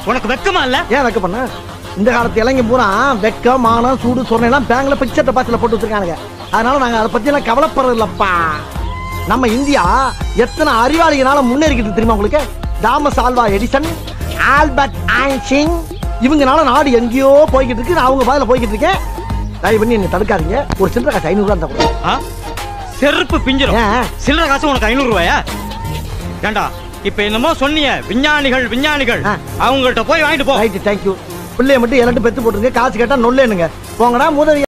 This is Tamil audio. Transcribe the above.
உனக்கு வெக்கமா இல்ல ஏன் வெக்க பண்ண இந்த காலத்து இளைஞ பூரா வெக்கம் மானம் சூடு சொரணை எல்லாம் பேங்க்ல பிக்சர் டெபாசிட்ல போட்டு வச்சிருக்கானுங்க அதனால நாங்க அதை பத்தி எல்லாம் கவலைப்படுறது இல்லப்பா நம்ம இந்தியா எத்தனை அறிவாளிகளால முன்னேறிக்கிட்டு தெரியுமா உங்களுக்கு Thomas Alva Edison Albert Einstein இவங்கனால நாடு எங்கேயோ போய்கிட்டு இருக்கு நான் அவங்க பாதையில போய்கிட்டு இருக்கேன் தயவு பண்ணி என்ன தடுக்காதீங்க ஒரு சில்லறை காசு ஐநூறு ரூபா கூட ஆ? செருப்பு பிஞ்சிரும் ஏன்? சில்லற காசு உனக்கு ஐநூறு ரூபாயா ஏண்டா இப்ப என்னமோ சொன்னீங்க விஞ்ஞானிகள் விஞ்ஞானிகள் ஆ. அவங்கள்ட்ட போய் வாங்கிட்டு போ ரைட்டு தேங்க்யூ பிள்ளைய மட்டும் எல்லாத்தையும் பெத்து போட்டுருங்க காசு கேட்டா நொல்லேனுங்க போங்கடா முதல்